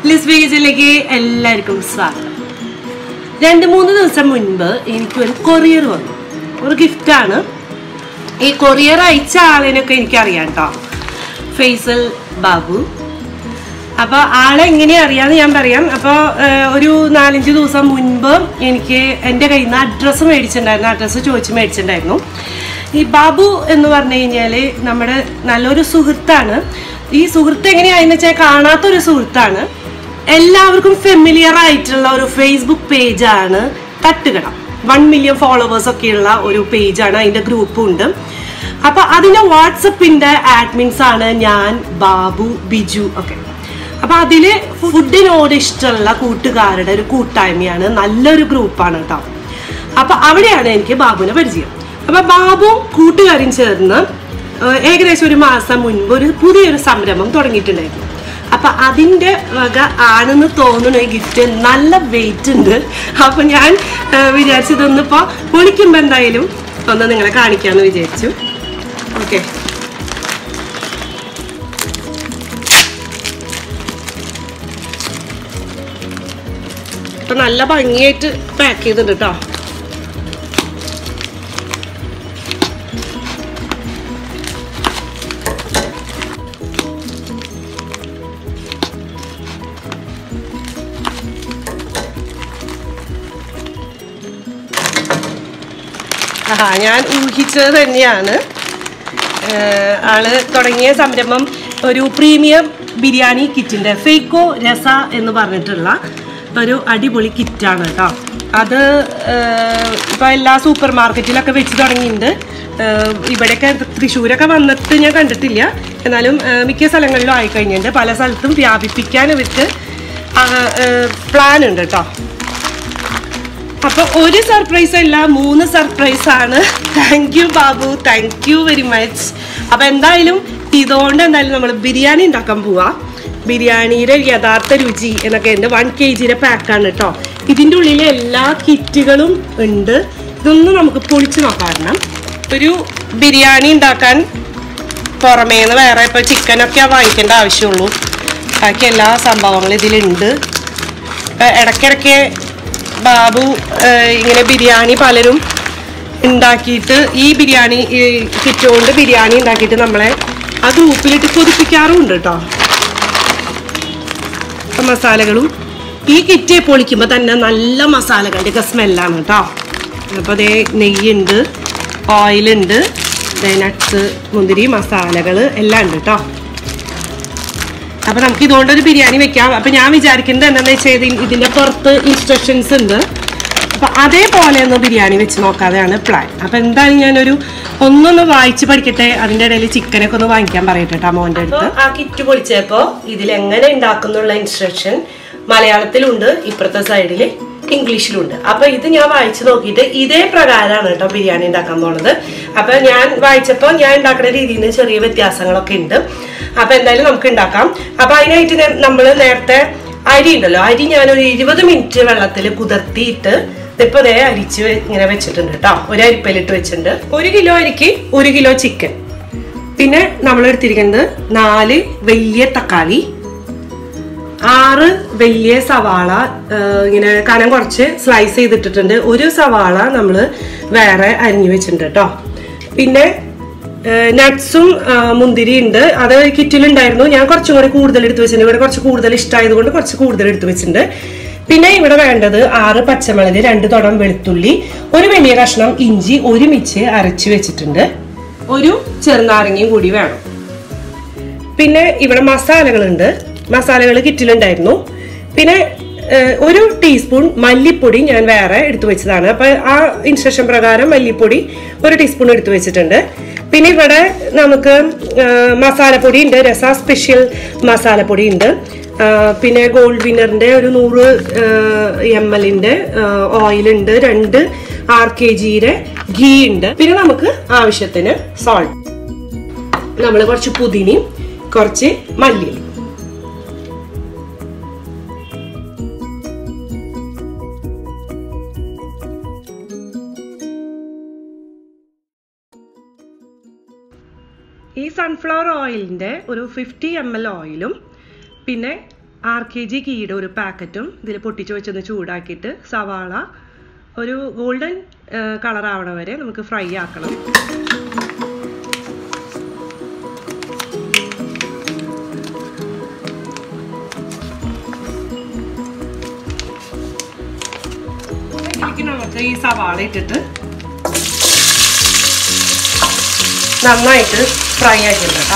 Liz വേഗേജിലേക്ക് എല്ലാവർക്കും സ്വാഗതം രണ്ട് മൂന്ന് ദിവസം മുൻപ് എനിക്ക് ഒരു കൊറിയർ വന്നു ഒരു ഗിഫ്റ്റാണ് ഈ കൊറിയർ അയച്ച ആളിനൊക്കെ എനിക്കറിയാം കേട്ടോ ഫേസൽ ബാബു അപ്പോൾ ആളെ എങ്ങനെ അറിയാമെന്ന് ഞാൻ പറയാം അപ്പോൾ ഒരു നാലഞ്ച് ദിവസം മുൻപ് എനിക്ക് എൻ്റെ കയ്യിൽ നിന്ന് അഡ്രസ്സ് മേടിച്ചിട്ടുണ്ടായിരുന്നു അഡ്രസ്സ് ചോദിച്ച് മേടിച്ചിട്ടുണ്ടായിരുന്നു ഈ ബാബു എന്ന് പറഞ്ഞു കഴിഞ്ഞാൽ നമ്മുടെ നല്ലൊരു സുഹൃത്താണ് ഈ സുഹൃത്ത് എങ്ങനെയാണെന്ന് വെച്ചാൽ കാണാത്തൊരു സുഹൃത്താണ് എല്ലാവർക്കും ഫെമിലിയർ ആയിട്ടുള്ള ഒരു ഫേസ്ബുക്ക് പേജാണ് തട്ടുകട വൺ മില്യൺ ഫോളോവേഴ്സ് ഒക്കെയുള്ള ഒരു പേജാണ് അതിൻ്റെ ഗ്രൂപ്പും ഉണ്ട് അപ്പൊ അതിന്റെ വാട്സപ്പിന്റെ ആഡ്മിൻസ് ആണ് ഞാൻ ബാബു ബിജു ഒക്കെ അപ്പൊ അതില് ഫുഡിനോട് ഇഷ്ടമുള്ള കൂട്ടുകാരുടെ ഒരു കൂട്ടായ്മയാണ് നല്ലൊരു ഗ്രൂപ്പാണ് കേട്ടോ അപ്പൊ അവിടെയാണ് എനിക്ക് ബാബുവിനെ പരിചയം അപ്പൊ ബാബു കൂട്ടുകാരും ചേർന്ന് ഏഹ്, ഏകദേശം ഒരു മാസം മുൻപ് ഒരു പുതിയൊരു സംരംഭം തുടങ്ങിയിട്ടുണ്ടായിരുന്നു അപ്പൊ അതിന്റെ വക ആണെന്ന് തോന്നുന്നു ഈ ഗിഫ്റ്റ് നല്ല വെയിറ്റ് ഉണ്ട് അപ്പൊ ഞാൻ ഏഹ്, വിചാരിച്ചതൊന്നിപ്പോ പൊളിക്കുമ്പോ എന്തായാലും ഒന്ന് നിങ്ങളെ കാണിക്കാന്ന് വിചാരിച്ചു ഓക്കെ ഇപ്പൊ നല്ല ഭംഗിയായിട്ട് പാക്ക് ചെയ്തിട്ടുണ്ട് കേട്ടോ ആ ഞാൻ ഊഹിച്ചത് തന്നെയാണ് ഏഹ് ആള് തുടങ്ങിയ സംരംഭം ഒരു പ്രീമിയം ബിരിയാണി കിറ്റിന്റെ ഫേക്കോ രസ എന്ന് പറഞ്ഞിട്ടുള്ള ഒരു അടിപൊളി കിറ്റാണ് കേട്ടോ അത് ഏഹ് ഇപ്പൊ എല്ലാ സൂപ്പർ മാർക്കറ്റിലൊക്കെ വെച്ച് തുടങ്ങിയിട്ടുണ്ട് ഏഹ് ഇവിടെയൊക്കെ തൃശ്ശൂരൊക്കെ വന്നിട്ട് ഞാൻ കണ്ടിട്ടില്ല എന്നാലും ഏഹ് മിക്ക സ്ഥലങ്ങളിലും ആയി കഴിഞ്ഞിട്ടുണ്ട് പല സ്ഥലത്തും വ്യാപിപ്പിക്കാൻ ഇവർക്ക് പ്ലാൻ ഉണ്ട് കേട്ടോ അപ്പൊ ഒരു സർപ്രൈസ് അല്ല മൂന്ന് സർപ്രൈസ് ആണ് thank you Babu thank you very much അപ്പൊ എന്തായാലും ഇതുകൊണ്ട് എന്തായാലും നമ്മൾ ബിരിയാണി ഉണ്ടാക്കാൻ പോവാ ബിരിയാണിയുടെ യഥാർത്ഥ രുചി എന്നൊക്കെ ഉണ്ട് വൺ കെ ജിയുടെ പാക്കാണ് കേട്ടോ ഇതിൻ്റെ ഉള്ളിൽ എല്ലാ കിറ്റുകളും ഉണ്ട് ഇതൊന്നും നമുക്ക് പൊളിച്ചു നോക്കാം ഒരു ബിരിയാണി ഉണ്ടാക്കാൻ പുറമേ നിന്ന് വേറെ ഇപ്പോൾ ചിക്കനൊക്കെ വാങ്ങിക്കേണ്ട ആവശ്യമുള്ളൂ ബാക്കി എല്ലാ സംഭവങ്ങളും ഇതിലുണ്ട് ഇപ്പൊ ഇടയ്ക്കിടയ്ക്ക് ബാബു ഏഹ്, ഇങ്ങനെ ബിരിയാണി പലരും ഉണ്ടാക്കിയിട്ട് ഈ ബിരിയാണി ഈ കിറ്റ് കൊണ്ട് ബിരിയാണി ഉണ്ടാക്കിയിട്ട് നമ്മളെ ആ ഗ്രൂപ്പിലിട്ട് കൊതിപ്പിക്കാറുമുണ്ട് കേട്ടോ ഇപ്പൊ മസാലകളും ഈ കിറ്റ് പൊളിക്കുമ്പോൾ തന്നെ നല്ല മസാലകളുടെ ഒക്കെ സ്മെല്ലാണ് കേട്ടോ അപ്പോൾ അതേ നെയ്യുണ്ട് ഓയിലുണ്ട് നട്ട്സ് മുന്തിരി മസാലകൾ എല്ലാം ഉണ്ട് കേട്ടോ അപ്പൊ നമുക്ക് ഇതുകൊണ്ടൊരു ബിരിയാണി വെക്കാം അപ്പൊ ഞാൻ വിചാരിക്കുന്നത് എന്താണെന്ന് വെച്ചാൽ ഇതിന്റെ പുറത്ത് ഇൻസ്ട്രക്ഷൻസ് ഉണ്ട് അപ്പൊ അതേപോലെ ഒന്ന് ബിരിയാണി വെച്ച് നോക്കാതെയാണ് പ്ലാൻ അപ്പൊ എന്തായാലും ഞാനൊരു ഒന്നൊന്ന് വായിച്ച് പഠിക്കട്ടെ അതിന്റെ ഇടയിൽ ചിക്കനൊക്കെ ഒന്ന് വാങ്ങിക്കാൻ പറയട്ടെ കേട്ടോ മോന്റെ അടുത്ത് ആ കിറ്റ് പൊളിച്ചപ്പോ ഇതിൽ എങ്ങനെ ഉണ്ടാക്കുന്നുള്ള ഇൻസ്ട്രക്ഷൻ മലയാളത്തിലുണ്ട് ഇപ്പുറത്തെ സൈഡിൽ ഇംഗ്ലീഷിലുണ്ട് അപ്പൊ ഇത് ഞാൻ വായിച്ചു നോക്കിയിട്ട് ഇതേ പ്രകാരമാണ് കേട്ടോ ബിരിയാണി ഉണ്ടാക്കാൻ പോണത് അപ്പൊ ഞാൻ വായിച്ചപ്പോൾ ഞാൻ ഉണ്ടാക്കുന്ന രീതിയിൽ നിന്ന് ചെറിയ വ്യത്യാസങ്ങളൊക്കെ ഉണ്ട് അപ്പൊ എന്തായാലും നമുക്ക് ഉണ്ടാക്കാം അപ്പൊ അതിനായിട്ട് നമ്മൾ നേരത്തെ അരി ഉണ്ടല്ലോ അരി ഞാനൊരു ഇരുപത് മിനിറ്റ് വെള്ളത്തിൽ കുതിർത്തിയിട്ട് ഇപ്പൊ ദേ അരിച്ച് വെ- ഇങ്ങനെ വെച്ചിട്ടുണ്ട് കേട്ടോ ഒരു അരിപ്പയിലിട്ട് വെച്ചിട്ടുണ്ട് ഒരു കിലോ അരിക്ക് ഒരു കിലോ ചിക്കൻ പിന്നെ നമ്മൾ എടുത്തിരിക്കുന്നത് നാല് വലിയ തക്കാളി ആറ് വലിയ സവാള ആ, ഇങ്ങനെ കനം കുറച്ച് സ്ലൈസ് ചെയ്തിട്ടിട്ടുണ്ട് ഒരു സവാള നമ്മൾ വേറെ അരിഞ്ഞു വെച്ചിട്ടുണ്ട് കേട്ടോ പിന്നെ നട്ട്സും മുന്തിരി ഉണ്ട് അത് കിറ്റിലുണ്ടായിരുന്നു ഞാൻ കുറച്ചും കൂടി കൂടുതൽ എടുത്ത് വെച്ചിട്ടുണ്ട് ഇവിടെ കുറച്ച് കൂടുതൽ ഇഷ്ടമായത് കൊണ്ട് കുറച്ച് കൂടുതൽ എടുത്ത് വെച്ചിട്ടുണ്ട് പിന്നെ ഇവിടെ വേണ്ടത് ആറ് പച്ചമുളക് രണ്ട് തുടം വെളുത്തുള്ളി ഒരു വലിയ കഷ്ണം ഇഞ്ചി ഒരുമിച്ച് അരച്ച് വെച്ചിട്ടുണ്ട് ഒരു ചെറുനാരങ്ങയും കൂടി വേണം പിന്നെ ഇവിടെ മസാലകളുണ്ട് മസാലകൾ കിറ്റിലുണ്ടായിരുന്നു പിന്നെ ഏഹ്, ഒരു ടീസ്പൂൺ മല്ലിപ്പൊടി ഞാൻ വേറെ എടുത്തു വെച്ചതാണ് അപ്പൊ ആ ഇൻസ്ട്രക്ഷൻ പ്രകാരം മല്ലിപ്പൊടി ഒരു ടീസ്പൂൺ എടുത്തു വെച്ചിട്ടുണ്ട് പിന്നെ ഇവിടെ നമുക്ക് ഏഹ്, മസാലപ്പൊടി ഉണ്ട് രസ സ്പെഷ്യൽ മസാലപ്പൊടി ഉണ്ട് ആഹ്, പിന്നെ ഗോൾഡ് വിന്നറിന്റെ ഒരു നൂറ് എം എല്ലിന്റെ ഓയിൽ ഉണ്ട് രണ്ട് ആർ കെ ജിയുടെ ഗീ ഉണ്ട് പിന്നെ നമുക്ക് ആവശ്യത്തിന് സോൾട്ട് നമ്മൾ കുറച്ച് പുതിനയും കുറച്ച് മല്ലിയും ഈ സൺഫ്ലവർ ഓയിലിൻ്റെ ഒരു ഫിഫ്റ്റി എം എൽ ഓയിലും പിന്നെ ആർ കെ ജി ഗീയുടെ ഒരു പാക്കറ്റും ഇതിൽ പൊട്ടിച്ച് വെച്ചൊന്ന് ചൂടാക്കിയിട്ട് സവാള ഒരു ഗോൾഡൻ കളർ ആവണ വരെ നമുക്ക് ഫ്രൈ ആക്കണം ഇതിലേക്ക് നമുക്ക് ഈ സവാള ഇട്ടിട്ട് നന്നായിട്ട് ഫ്രൈ ആക്കിയിട്ടുണ്ട് കേട്ടോ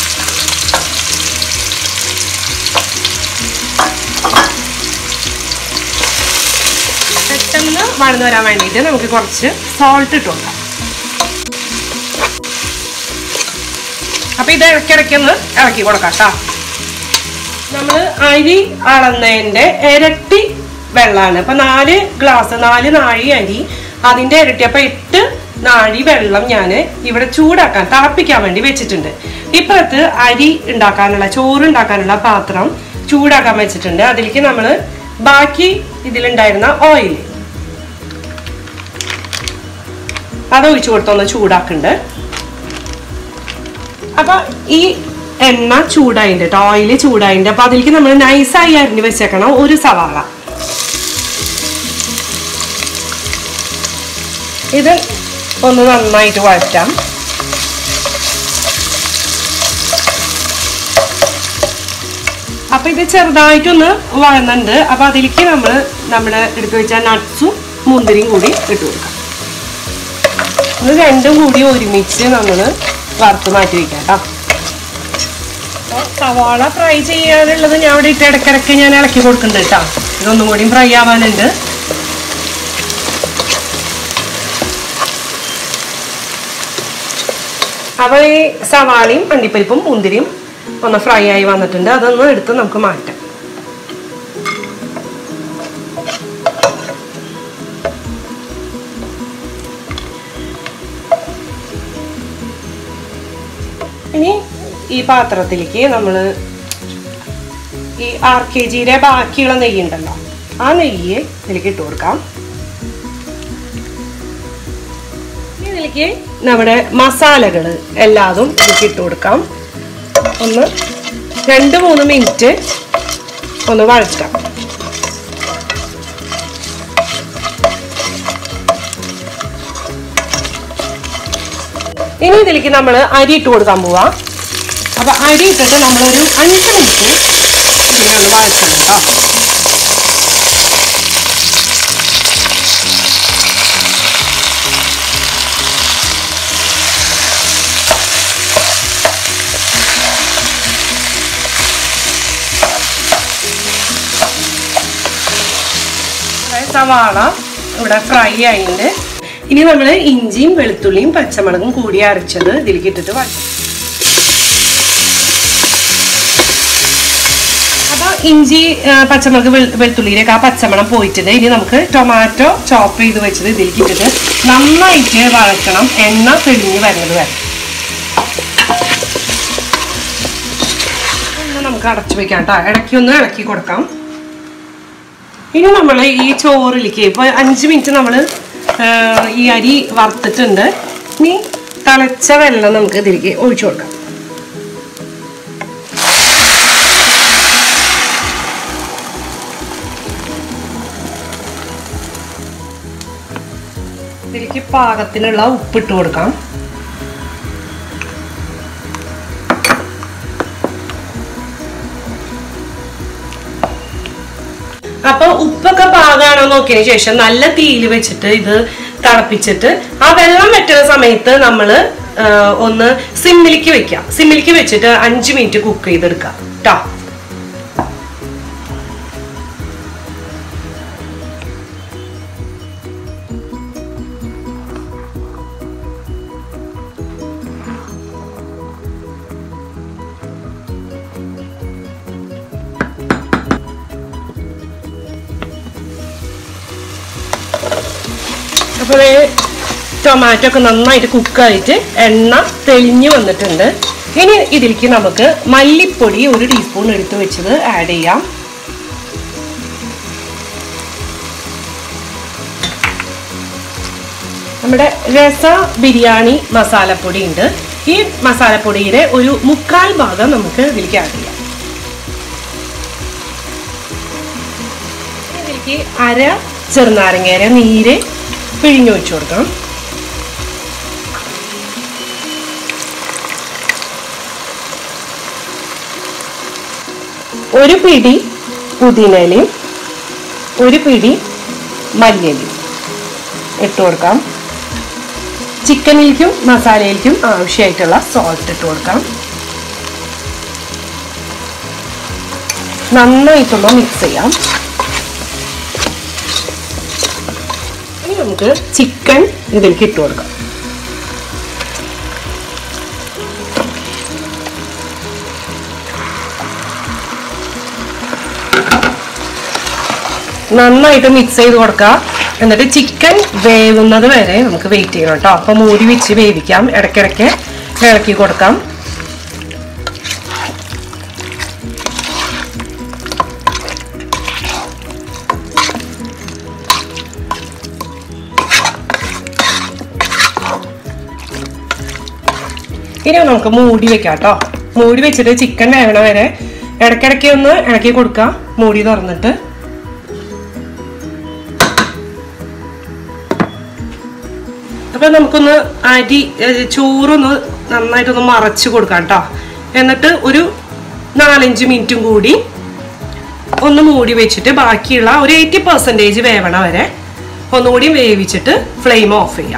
പെട്ടെന്ന് വഴന്നു വരാൻ വേണ്ടിയിട്ട് നമുക്ക് കുറച്ച് സോൾട്ട് ഇട്ട് കൊടുക്കാം അപ്പൊ ഇത് ഇടയ്ക്കിടയ്ക്കൊന്ന് ഇളക്കി കൊടുക്കാം കേട്ടോ നമ്മൾ അരി അളന്നതിന്റെ ഇരട്ടി വെള്ളമാണ് അപ്പൊ നാല് ഗ്ലാസ് നാല് നാഴി അരി അതിന്റെ ഇരട്ടി അപ്പൊ എട്ട് നാഴി വെള്ളം ഞാൻ ഇവിടെ ചൂടാക്കാൻ തിളപ്പിക്കാൻ വേണ്ടി വെച്ചിട്ടുണ്ട് ഇപ്പുറത്ത് അരി ഉണ്ടാക്കാനുള്ള ചോറ് ഉണ്ടാക്കാനുള്ള പാത്രം ചൂടാക്കാൻ വെച്ചിട്ടുണ്ട് അതിലേക്ക് നമ്മൾ ബാക്കി ഇതിലുണ്ടായിരുന്ന ഓയിൽ അത് ഒഴിച്ചു കൊടുത്തൊന്ന് ചൂടാക്കുന്നുണ്ട് അപ്പൊ ഈ എണ്ണ ചൂടായിണ്ട് കേട്ടോ ഓയില് ചൂടായിണ്ട് അപ്പൊ അതിലേക്ക് നമ്മൾ നൈസായി അരിഞ്ഞ് വെച്ചേക്കണം ഒരു സവാള ഇത് ഒന്ന് നന്നായിട്ട് വഴറ്റാം അപ്പൊ ഇത് ചെറുതായിട്ടൊന്ന് വഴന്നുണ്ട് അപ്പൊ അതിലേക്ക് നമ്മൾ നമ്മുടെ എടുത്തു വെച്ച നട്ട്സും മുന്തിരിയും കൂടി ഇട്ട് കൊടുക്കാം ഇത് രണ്ടും കൂടി ഒരുമിച്ച് നമ്മൾ വറുത്ത് മാറ്റി വെക്കാം കേട്ടോ സവാള ഫ്രൈ ചെയ്യാനുള്ളത് ഞാൻ ഇവിടെ ഇട്ട് ഇടയ്ക്കിടയ്ക്ക് ഞാൻ ഇളക്കി കൊടുക്കുന്നുണ്ട് കേട്ടോ ഇതൊന്നും കൂടി ഫ്രൈ ആവാനുണ്ട് അപ്പോൾ ഈ സവാളയും അണ്ടിപ്പരിപ്പും മുന്തിരിയും ഒന്ന് ഫ്രൈ ആയി വന്നിട്ടുണ്ട് അതൊന്ന് എടുത്ത് നമുക്ക് മാറ്റാം ഇനി ഈ പാത്രത്തിലേക്ക് നമ്മൾ ഈ ആർ കെ ജിയുടെ ബാക്കിയുള്ള നെയ്യ് ഉണ്ടല്ലോ ആ നെയ്യ് ഇതിലേക്ക് ഇട്ട് കൊടുക്കാം ഇനി ഇതിലേക്ക് നമ്മുടെ മസാലകൾ എല്ലാതും ഇതിലേക്ക് ഇട്ട് കൊടുക്കാം ഒന്ന് രണ്ട് മൂന്ന് മിനിറ്റ് ഒന്ന് വഴറ്റാം ഇനി ഇതിലേക്ക് നമ്മൾ അരി ഇട്ട് കൊടുക്കാൻ പോവാം അപ്പൊ അരി ഇട്ടിട്ട് നമ്മളൊരു അഞ്ച് മിനിറ്റ് ഇതിനെ ഒന്ന് വഴറ്റണം കേട്ടോ സവാള ഇവിടെ ഫ്രൈ ആയിട്ടുണ്ട് ഇനി നമ്മൾ ഇഞ്ചിയും വെളുത്തുള്ളിയും പച്ചമുളകും കൂടി അരച്ചത് ഇതിലേക്ക് ഇട്ടിട്ട് വഴറ്റും അപ്പൊ ഇഞ്ചി ആ, പച്ചമുളക് വെളു- വെളുത്തുള്ളിയിലേക്ക് ആ പച്ചമണം പോയിട്ടുണ്ട് ഇനി നമുക്ക് ടൊമാറ്റോ ചോപ്പ് ചെയ്ത് വെച്ചത് ഇതിലേക്ക് ഇട്ടിട്ട് നന്നായിട്ട് വഴക്കണം എണ്ണ തെളിഞ്ഞ് വരുന്നത് വരെ ഒന്ന് നമുക്ക് അടച്ചു വെക്കാം കേട്ടോ ഇടയ്ക്ക് ഒന്ന് ഇളക്കി കൊടുക്കാം ഇനി നമ്മൾ ഈ ചോറിലേക്ക് ഇപ്പൊ അഞ്ച് മിനിറ്റ് നമ്മൾ ഈ അരി വറുത്തിട്ടുണ്ട് ഇനി തിളച്ച വെള്ളം നമുക്ക് ഇതിലേക്ക് ഒഴിച്ചു കൊടുക്കാം ഇതിലേക്ക് പാകത്തിനുള്ള ഉപ്പിട്ട് കൊടുക്കാം അപ്പൊ ഉപ്പൊക്കെ പാകാണോ നോക്കിയതിന് ശേഷം നല്ല തീയിൽ വെച്ചിട്ട് ഇത് തിളപ്പിച്ചിട്ട് ആ വെള്ളം വെട്ടുന്ന സമയത്ത് നമ്മൾ ഒന്ന് സിമ്മിലേക്ക് വെക്കാം സിമ്മിലേക്ക് വെച്ചിട്ട് അഞ്ച് മിനിറ്റ് കുക്ക് ചെയ്തെടുക്കാം കേട്ടോ അപ്പോൾ ടൊമാറ്റോ ഒക്കെ നന്നായിട്ട് കുക്കായിട്ട് എണ്ണ തെളിഞ്ഞു വന്നിട്ടുണ്ട് ഇനി ഇതിലേക്ക് നമുക്ക് മല്ലിപ്പൊടി ഒരു ടീസ്പൂൺ എടുത്ത് വെച്ചത് ആഡ് ചെയ്യാം നമ്മുടെ രസ ബിരിയാണി മസാലപ്പൊടി ഉണ്ട് ഈ മസാലപ്പൊടിയുടെ ഒരു മുക്കാൽ ഭാഗം നമുക്ക് ഇതിലേക്ക് ആഡ് ചെയ്യാം ഇതിലേക്ക് അര ചെറുനാരങ്ങയുടെ നീര് പിഴിഞ്ഞൊഴിച്ചു കൊടുക്കണം ഒരു പിടി പുതിനയിലയും ഒരു പിടി മല്ലിയിലയും ഇട്ട് കൊടുക്കാം ചിക്കനിലേക്കും മസാലയിലേക്കും ആവശ്യമായിട്ടുള്ള സോൾട്ട് ഇട്ട് കൊടുക്കാം നന്നായിട്ടൊന്ന് മിക്സ് ചെയ്യാം ഇനി നമുക്ക് ചിക്കൻ ഇതിലേക്ക് ഇട്ട് കൊടുക്കാം നന്നായിട്ട് മിക്സ് ചെയ്ത് കൊടുക്കാം എന്നിട്ട് ചിക്കൻ വേവുന്നത് വരെ നമുക്ക് വെയിറ്റ് ചെയ്യണം കേട്ടോ അപ്പൊ മൂടി വെച്ച് വേവിക്കാം ഇടയ്ക്കിടയ്ക്ക് ഇളക്കി കൊടുക്കാം ഇനി നമുക്ക് മൂടി വെക്കാം കേട്ടോ മൂടി വെച്ചിട്ട് ചിക്കൻ വേവണ വരെ ഇടയ്ക്കിടയ്ക്ക് ഒന്ന് ഇളക്കി കൊടുക്കാം മൂടി തുറന്നിട്ട് അപ്പൊ നമുക്കൊന്ന് അരി ഏഹ് ചോറൊന്ന് നന്നായിട്ടൊന്ന് മറച്ച് കൊടുക്കാം കേട്ടോ എന്നിട്ട് ഒരു നാലഞ്ച് മിനിറ്റും കൂടി ഒന്ന് മൂടി വെച്ചിട്ട് ബാക്കിയുള്ള ഒരു എയ്റ്റി പെർസെൻറ്റേജ് വേവണ വരെ ഒന്നുകൂടി വേവിച്ചിട്ട് ഫ്ലെയിം ഓഫ് ചെയ്യാം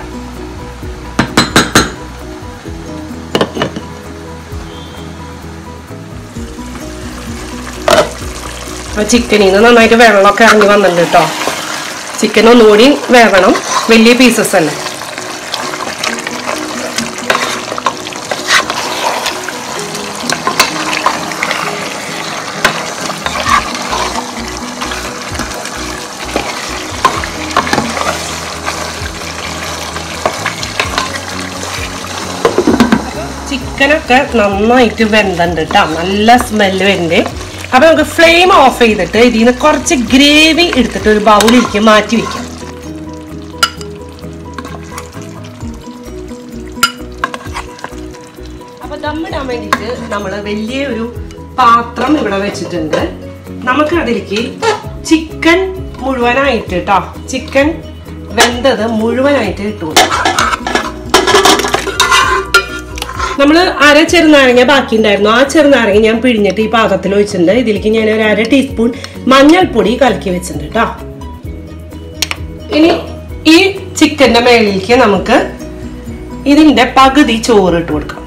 ചിക്കനിൽ നിന്ന് നന്നായിട്ട് വെള്ളമൊക്കെ ഇറങ്ങി വന്നിട്ടുണ്ട് കേട്ടോ ചിക്കൻ ഒന്നുകൂടി വേവണം വലിയ പീസസ് അല്ലേ ചിക്കനൊക്കെ നന്നായിട്ട് വെന്തുണ്ട് കേട്ടോ നല്ല സ്മെല്ല് വരുന്നുണ്ട് അപ്പൊ നമുക്ക് ഫ്ലെയിം ഓഫ് ചെയ്തിട്ട് ഇതിൽ നിന്ന് കുറച്ച് ഗ്രേവി എടുത്തിട്ട് ഒരു ബൗളിലേക്ക് മാറ്റി വെക്കാം അപ്പൊ ദമ്മിടാൻ വേണ്ടിയിട്ട് നമ്മൾ വലിയ ഒരു പാത്രം ഇവിടെ വെച്ചിട്ടുണ്ട് നമുക്ക് അതിലേക്ക് ചിക്കൻ മുഴുവനായിട്ട് കേട്ടോ ചിക്കൻ വെന്തത് മുഴുവനായിട്ട് ഇട്ടു കൊടുക്കാം നമ്മൾ അര ചെറുനാരങ്ങ ബാക്കി ഉണ്ടായിരുന്നു ആ ചെറുനാരങ്ങ ഞാൻ പിഴിഞ്ഞിട്ട് ഈ പാത്രത്തിൽ ഒഴിച്ചിട്ടുണ്ട് ഇതിലേക്ക് ഞാൻ ഒരു അര ടീസ്പൂൺ മഞ്ഞൾപ്പൊടി കലക്കി വെച്ചിട്ടുണ്ട് കേട്ടോ ഇനി ഈ ചിക്കന്റെ മേളിലേക്ക് നമുക്ക് ഇതിന്റെ പകുതി ചോറ് ഇട്ട് കൊടുക്കാം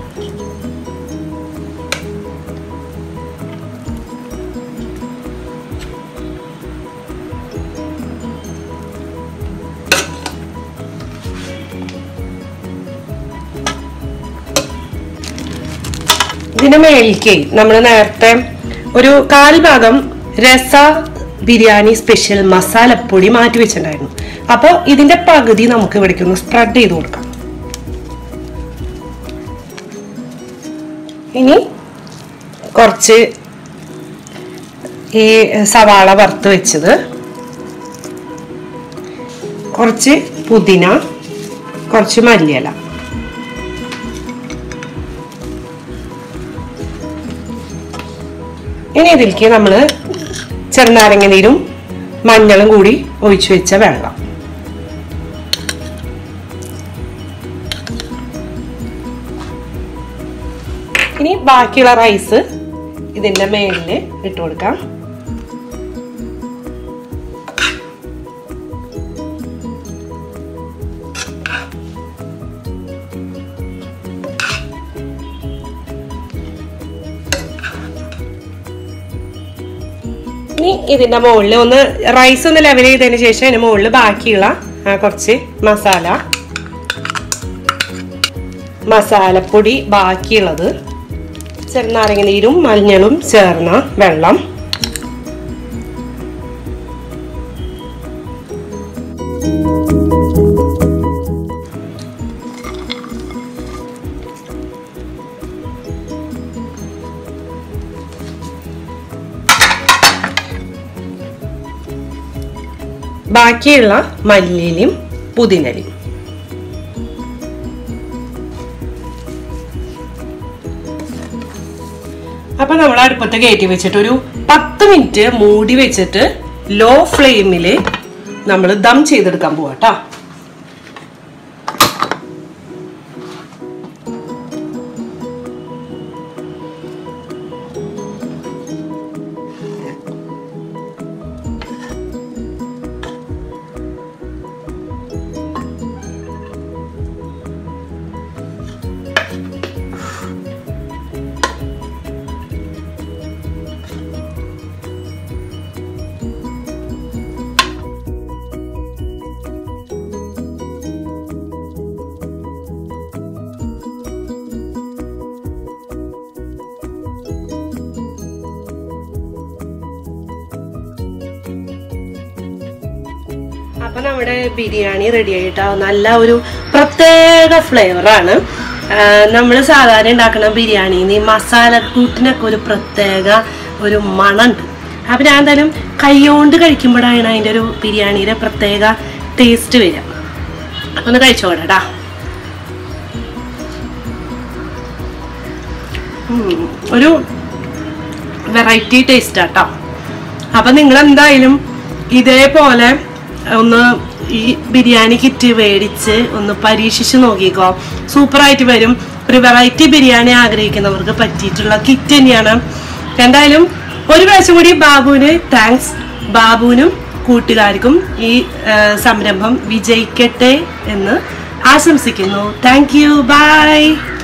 ഇതിന്റെ മേലിക്ക് നമ്മൾ നേരത്തെ ഒരു കാൽ ഭാഗം രസ ബിരിയാണി സ്പെഷ്യൽ മസാലപ്പൊടി മാറ്റി വെച്ചിട്ടുണ്ടായിരുന്നു അപ്പോൾ ഇതിന്റെ പകുതി നമുക്ക് ഇവിടേക്ക് ഒന്ന് സ്പ്രെഡ് ചെയ്ത് കൊടുക്കാം ഇനി കുറച്ച് ഈ സവാള വറുത്ത് വെച്ചത് കുറച്ച് പുതിന കുറച്ച് മല്ലിയില ഇനി ഇതിലേക്ക് നമ്മൾ ചെറുനാരങ്ങ നീരും മഞ്ഞളും കൂടി ഒഴിച്ചു വെച്ച വെള്ളം ഇനി ബാക്കിയുള്ള റൈസ് ഇതിന്റെ മേലില് ഇട്ട് കൊടുക്കാം ഇനി ഇതിന്റെ മുകളിൽ ഒന്ന് റൈസ് ഒന്ന് ലെവൽ ചെയ്തതിന് ശേഷം അതിന്റെ മുകളിൽ ബാക്കിയുള്ള ആ, കുറച്ച് മസാല മസാലപ്പൊടി ബാക്കിയുള്ളത് ചെറുനാരങ്ങ നീരും മഞ്ഞളും ചേർന്ന വെള്ളം ബാക്കിയുള്ള മല്ലിയിലും പുതിനയിലും അപ്പൊ നമ്മൾ അടുപ്പത്ത് കയറ്റി വെച്ചിട്ട് ഒരു പത്ത് മിനിറ്റ് മൂടി വെച്ചിട്ട് ലോ ഫ്ലെയിമിൽ നമ്മൾ ദം ചെയ്തെടുക്കാൻ പോവാ കേട്ടോ അപ്പൊ നമ്മുടെ ബിരിയാണി റെഡി ആയിട്ടോ നല്ല ഒരു പ്രത്യേക ഫ്ലേവറാണ് നമ്മൾ സാധാരണ ഉണ്ടാക്കുന്ന ബിരിയാണിന്ന് ഈ മസാല കൂട്ടിനൊക്കെ ഒരു പ്രത്യേക ഒരു മണമുണ്ട് അപ്പൊ ഞാൻ എന്തായാലും കൈകൊണ്ട് കഴിക്കുമ്പോഴാണ് അതിൻ്റെ ഒരു ബിരിയാണിയുടെ പ്രത്യേക ടേസ്റ്റ് വരിക അപ്പൊ ഒന്ന് കഴിച്ചോടാ ഒരു വെറൈറ്റി ടേസ്റ്റ് ആട്ടോ അപ്പൊ നിങ്ങൾ എന്തായാലും ഇതേപോലെ ഒന്ന് ഈ ബിരിയാണി കിറ്റ് മേടിച്ച് ഒന്ന് പരീക്ഷിച്ച് നോക്കിക്കോ സൂപ്പറായിട്ട് വരും ഒരു വെറൈറ്റി ബിരിയാണി ആഗ്രഹിക്കുന്നവർക്ക് പറ്റിയിട്ടുള്ള കിറ്റ് തന്നെയാണ് എന്തായാലും ഒരു പ്രാവശ്യം കൂടി ബാബുവിന് താങ്ക്സ് ബാബുവിനും കൂട്ടുകാർക്കും ഈ ആ, സംരംഭം വിജയിക്കട്ടെ എന്ന് ആശംസിക്കുന്നു താങ്ക് യു ബൈ